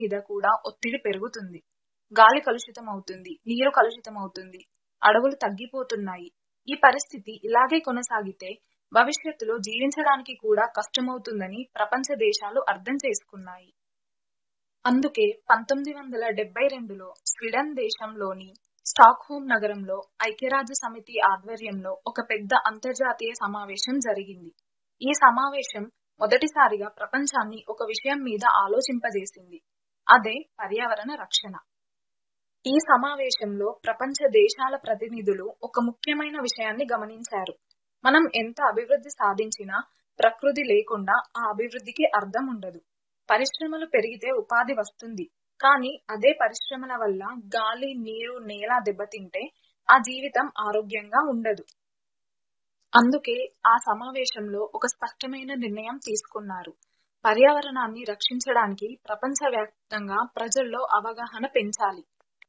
మీద కూడా ఒత్తిడి పెరుగుతుంది గాలి కలుషితం అవుతుంది నీరు కలుషితం అవుతుంది అడవులు తగ్గిపోతున్నాయి ఈ పరిస్థితి ఇలాగే కొనసాగితే భవిష్యత్తులో జీవించడానికి కూడా కష్టమవుతుందని ప్రపంచ దేశాలు అర్థం చేసుకున్నాయి అందుకే పంతొమ్మిది వందల డెబ్బై రెండులో స్వీడన్ దేశంలోని స్టాక్హోమ్ నగరంలో ఐక్యరాజ్య సమితి ఆధ్వర్యంలో ఒక పెద్ద అంతర్జాతీయ సమావేశం జరిగింది ఈ సమావేశం మొదటిసారిగా ప్రపంచాన్ని ఒక విషయం మీద ఆలోచింపజేసింది అదే పర్యావరణ రక్షణ ఈ సమావేశంలో ప్రపంచ దేశాల ప్రతినిధులు ఒక ముఖ్యమైన విషయాన్ని గమనించారు మనం ఎంత అభివృద్ధి సాధించినా ప్రకృతి లేకుండా ఆ అభివృద్ధికి అర్థం ఉండదు పరిశ్రమలు పెరిగితే ఉపాధి వస్తుంది కానీ అదే పరిశ్రమల వల్ల గాలి నీరు నేల దెబ్బతింటే ఆ జీవితం ఆరోగ్యంగా ఉండదు అందుకే ఆ సమావేశంలో ఒక స్పష్టమైన నిర్ణయం తీసుకున్నారు పర్యావరణాన్ని రక్షించడానికి ప్రపంచవ్యాప్తంగా ప్రజల్లో అవగాహన పెంచాలి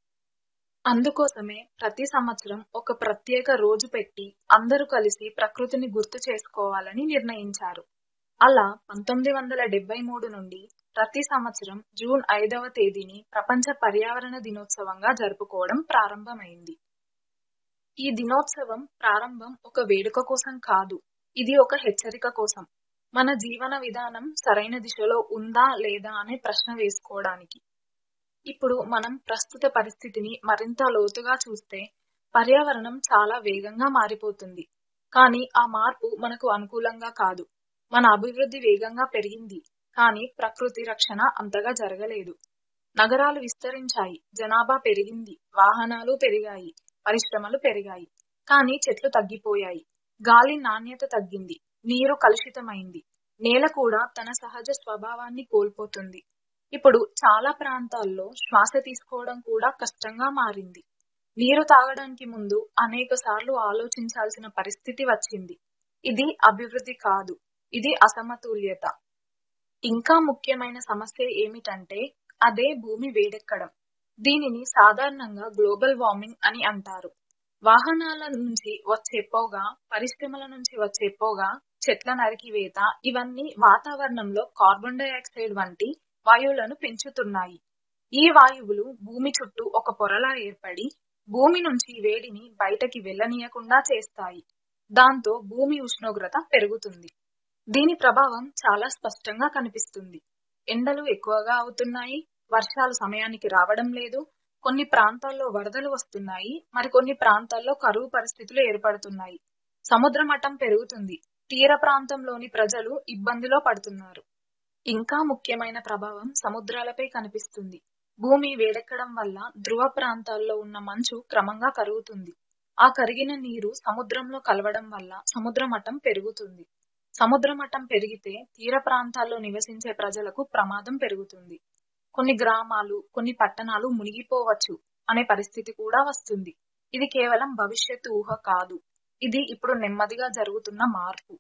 అందుకోసమే ప్రతి సంవత్సరం ఒక ప్రత్యేక రోజు పెట్టి అందరూ కలిసి ప్రకృతిని గుర్తు చేసుకోవాలని నిర్ణయించారు అలా పంతొమ్మిది వందల డెబ్బై మూడు నుండి ప్రతి సంవత్సరం జూన్ ఐదవ తేదీని ప్రపంచ పర్యావరణ దినోత్సవంగా జరుపుకోవడం ప్రారంభమైంది ఈ దినోత్సవం ప్రారంభం ఒక వేడుక కోసం కాదు ఇది ఒక హెచ్చరిక కోసం మన జీవన విధానం సరైన దిశలో ఉందా లేదా అనే ప్రశ్న వేసుకోవడానికి ఇప్పుడు మనం ప్రస్తుత పరిస్థితిని మరింత లోతుగా చూస్తే పర్యావరణం చాలా వేగంగా మారిపోతుంది కానీ ఆ మార్పు మనకు అనుకూలంగా కాదు మన అభివృద్ధి వేగంగా పెరిగింది కానీ ప్రకృతి రక్షణ అంతగా జరగలేదు నగరాలు విస్తరించాయి జనాభా పెరిగింది వాహనాలు పెరిగాయి పరిశ్రమలు పెరిగాయి కానీ చెట్లు తగ్గిపోయాయి గాలి నాణ్యత తగ్గింది నీరు కలుషితమైంది నేల కూడా తన సహజ స్వభావాన్ని కోల్పోతుంది ఇప్పుడు చాలా ప్రాంతాల్లో శ్వాస తీసుకోవడం కూడా కష్టంగా మారింది నీరు తాగడానికి ముందు అనేక సార్లు ఆలోచించాల్సిన పరిస్థితి వచ్చింది ఇది అభివృద్ధి కాదు ఇది అసమతుల్యత ఇంకా ముఖ్యమైన సమస్య ఏమిటంటే అదే భూమి వేడెక్కడం దీనిని సాధారణంగా గ్లోబల్ వార్మింగ్ అని అంటారు వాహనాల నుంచి వచ్చే పొగ పరిశ్రమల నుంచి వచ్చే పొగ చెట్ల నరికివేత ఇవన్నీ వాతావరణంలో కార్బన్ డైఆక్సైడ్ వంటి వాయువులను పెంచుతున్నాయి ఈ వాయువులు భూమి చుట్టూ ఒక పొరలా ఏర్పడి భూమి నుంచి వేడిని బయటకి వెళ్ళనీయకుండా చేస్తాయి దాంతో భూమి ఉష్ణోగ్రత పెరుగుతుంది దీని ప్రభావం చాలా స్పష్టంగా కనిపిస్తుంది ఎండలు ఎక్కువగా అవుతున్నాయి వర్షాలు సమయానికి రావడం లేదు కొన్ని ప్రాంతాల్లో వరదలు వస్తున్నాయి మరికొన్ని ప్రాంతాల్లో కరువు పరిస్థితులు ఏర్పడుతున్నాయి సముద్ర మట్టం పెరుగుతుంది తీర ప్రాంతంలోని ప్రజలు ఇబ్బందిలో పడుతున్నారు ఇంకా ముఖ్యమైన ప్రభావం సముద్రాలపై కనిపిస్తుంది భూమి వేడెక్కడం వల్ల ధ్రువ ప్రాంతాల్లో ఉన్న మంచు క్రమంగా కరుగుతుంది ఆ కరిగిన నీరు సముద్రంలో కలవడం వల్ల సముద్ర మట్టం పెరుగుతుంది సముద్ర మట్టం పెరిగితే తీర ప్రాంతాల్లో నివసించే ప్రజలకు ప్రమాదం పెరుగుతుంది కొన్ని గ్రామాలు కొన్ని పట్టణాలు మునిగిపోవచ్చు అనే పరిస్థితి కూడా వస్తుంది ఇది కేవలం భవిష్యత్తు ఊహ కాదు ఇది ఇప్పుడు నెమ్మదిగా జరుగుతున్న మార్పు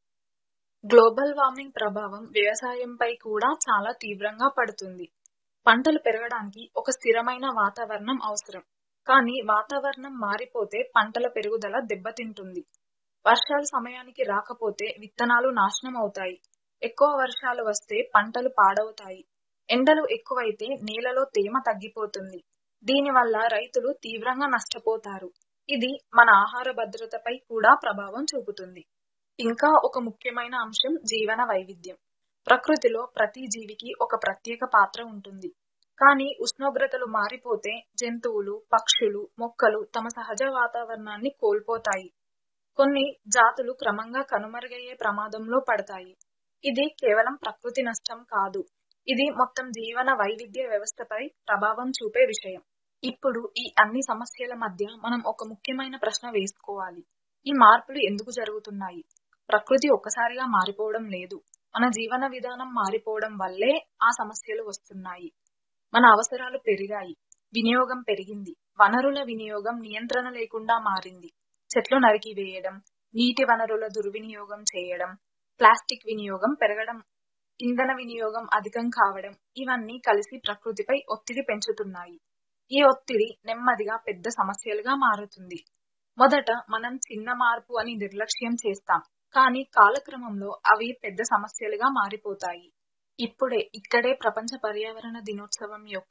గ్లోబల్ వార్మింగ్ ప్రభావం వ్యవసాయంపై కూడా చాలా తీవ్రంగా పడుతుంది పంటలు పెరగడానికి ఒక స్థిరమైన వాతావరణం అవసరం కానీ వాతావరణం మారిపోతే పంటల పెరుగుదల దెబ్బతింటుంది వర్షాలు సమయానికి రాకపోతే విత్తనాలు నాశనం అవుతాయి ఎక్కువ వర్షాలు వస్తే పంటలు పాడవుతాయి ఎండలు ఎక్కువైతే నేలలో తేమ తగ్గిపోతుంది దీనివల్ల రైతులు తీవ్రంగా నష్టపోతారు ఇది మన ఆహార భద్రతపై కూడా ప్రభావం చూపుతుంది ఇంకా ఒక ముఖ్యమైన అంశం జీవన వైవిధ్యం ప్రకృతిలో ప్రతి జీవికి ఒక ప్రత్యేక పాత్ర ఉంటుంది కానీ ఉష్ణోగ్రతలు మారిపోతే జంతువులు పక్షులు మొక్కలు తమ సహజ వాతావరణాన్ని కోల్పోతాయి కొన్ని జాతులు క్రమంగా కనుమరుగయ్యే ప్రమాదంలో పడతాయి ఇది కేవలం ప్రకృతి నష్టం కాదు ఇది మొత్తం జీవన వైవిధ్య వ్యవస్థపై ప్రభావం చూపే విషయం ఇప్పుడు ఈ అన్ని సమస్యల మధ్య మనం ఒక ముఖ్యమైన ప్రశ్న వేసుకోవాలి ఈ మార్పులు ఎందుకు జరుగుతున్నాయి ప్రకృతి ఒక్కసారిగా మారిపోవడం లేదు మన జీవన విధానం మారిపోవడం వల్లే ఆ సమస్యలు వస్తున్నాయి మన అవసరాలు పెరిగాయి వినియోగం పెరిగింది వనరుల వినియోగం నియంత్రణ లేకుండా మారింది చెట్లు నరికివేయడం నీటి వనరుల దుర్వినియోగం చేయడం ప్లాస్టిక్ వినియోగం పెరగడం ఇంధన వినియోగం అధికం కావడం ఇవన్నీ కలిసి ప్రకృతిపై ఒత్తిడి పెంచుతున్నాయి ఈ ఒత్తిడి నెమ్మదిగా పెద్ద సమస్యలుగా మారుతుంది మొదట మనం చిన్న మార్పు అని నిర్లక్ష్యం చేస్తాం కానీ కాలక్రమంలో అవి పెద్ద సమస్యలుగా మారిపోతాయి ఇప్పుడే ఇక్కడే ప్రపంచ పర్యావరణ దినోత్సవం యొక్క